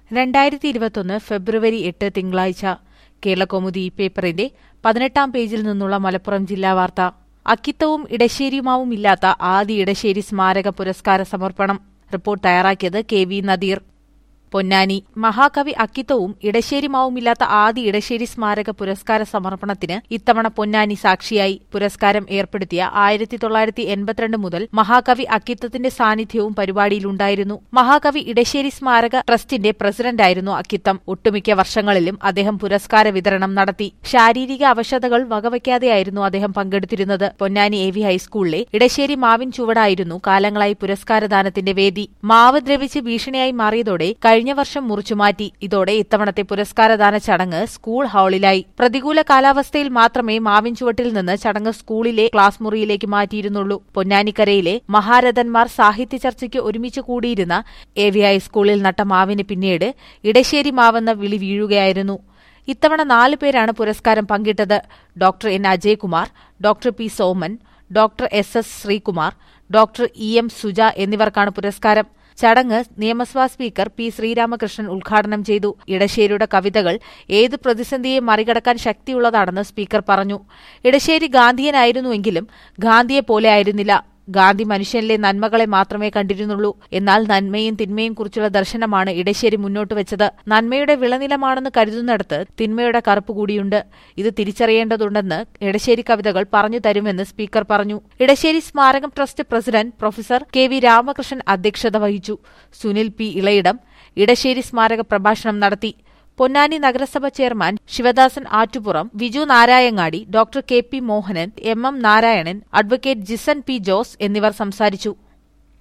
രണ്ടായിരത്തി ഇരുപത്തൊന്ന് ഫെബ്രുവരി എട്ട് തിങ്കളാഴ്ച കേരളകൗമുദി പേപ്പറിന്റെ പതിനെട്ടാം പേജിൽ നിന്നുള്ള മലപ്പുറം ജില്ലാ വാർത്ത അക്കിത്തവും ഇടശ്ശേരിയുമാവും ഇല്ലാത്ത ആദ്യ ഇടശ്ശേരി സ്മാരക പുരസ്കാര സമർപ്പണം റിപ്പോർട്ട് തയ്യാറാക്കിയത് കെ വി നദീർ പൊന്നാനി മഹാകവി അക്കിത്തവും ഇടശ്ശേരിമാവുമില്ലാത്ത ആദ്യ ഇടശ്ശേരി സ്മാരക പുരസ്കാര സമർപ്പണത്തിന് ഇത്തവണ പൊന്നാനി സാക്ഷിയായി പുരസ്കാരം ഏർപ്പെടുത്തിയ ആയിരത്തി തൊള്ളായിരത്തി എൺപത്തിരണ്ട് മുതൽ മഹാകവി അക്കിത്തത്തിന്റെ സാന്നിധ്യവും പരിപാടിയിലുണ്ടായിരുന്നു മഹാകവി ഇടശ്ശേരി സ്മാരക ട്രസ്റ്റിന്റെ പ്രസിഡന്റായിരുന്നു അക്കിത്തം ഒട്ടുമിക്ക വർഷങ്ങളിലും അദ്ദേഹം പുരസ്കാര വിതരണം നടത്തി ശാരീരിക അവശതകൾ വകവയ്ക്കാതെയായിരുന്നു അദ്ദേഹം പങ്കെടുത്തിരുന്നത് പൊന്നാനി എ വി ഹൈസ്കൂളിലെ ഇടശ്ശേരി മാവിൻ ചുവടായിരുന്നു കാലങ്ങളായി പുരസ്കാരദാനത്തിന്റെ വേദി മാവ് ദ്രവിച്ച് ഭീഷണിയായി മാറിയതോടെ കഴിഞ്ഞ വർഷം മുറിച്ചുമാറ്റി ഇതോടെ ഇത്തവണത്തെ പുരസ്കാരദാന ചടങ്ങ് സ്കൂൾ ഹാളിലായി പ്രതികൂല കാലാവസ്ഥയിൽ മാത്രമേ മാവിൻ ചുവട്ടിൽ നിന്ന് ചടങ്ങ് സ്കൂളിലെ ക്ലാസ് മുറിയിലേക്ക് മാറ്റിയിരുന്നുള്ളൂ പൊന്നാനിക്കരയിലെ മഹാരഥന്മാർ സാഹിത്യ ചർച്ചയ്ക്ക് ഒരുമിച്ച് കൂടിയിരുന്ന എ വി ഹൈസ്കൂളിൽ നട്ട മാവിന് പിന്നീട് ഇടശ്ശേരി മാവെന്ന വിളി വീഴുകയായിരുന്നു ഇത്തവണ നാലു പേരാണ് പുരസ്കാരം പങ്കിട്ടത് doctor N Ajaykumar doctor P Soman doctor S S Sreekumar doctor E M Suja എന്നിവർക്കാണ് പുരസ്കാരം ചടങ്ങ് നിയമസഭാ സ്പീക്കർ പി ശ്രീരാമകൃഷ്ണൻ ഉദ്ഘാടനം ചെയ്തു ഇടശ്ശേരിയുടെ കവിതകൾ ഏത് പ്രതിസന്ധിയെ മറികടക്കാൻ ശക്തിയുള്ളതാണെന്ന് സ്പീക്കർ പറഞ്ഞു ഇടശ്ശേരി ഗാന്ധിയനായിരുന്നുവെങ്കിലും ഗാന്ധിയെ പോലെ ആയിരുന്നില്ല ഗാന്ധി മനുഷ്യനിലെ നന്മകളെ മാത്രമേ കണ്ടിരുന്നുള്ളൂ എന്നാൽ നന്മയും തിന്മയും കുറിച്ചുള്ള ദർശനമാണ് ഇടശ്ശേരി മുന്നോട്ട് വെച്ചത് നന്മയുടെ വിളനിലമാണെന്ന് കരുതുന്നിടത്ത് തിന്മയുടെ കറുപ്പ് കൂടിയുണ്ട് ഇത് തിരിച്ചറിയേണ്ടതുണ്ടെന്ന് ഇടശ്ശേരി കവിതകൾ പറഞ്ഞു തരുമെന്ന് സ്പീക്കർ പറഞ്ഞു ഇടശ്ശേരി സ്മാരകം trust president professor K V Ramakrishnan അധ്യക്ഷത വഹിച്ചു സുനിൽ പി ഇളയിടം ഇടശ്ശേരി സ്മാരക പ്രഭാഷണം നടത്തി പൊന്നാനി നഗരസഭ chairman Sivadasan Attupuram Viju Narayangadi doctor K P Mohanan M M Narayanan advocate Jisan P Jose എന്നിവർ സംസാരിച്ചു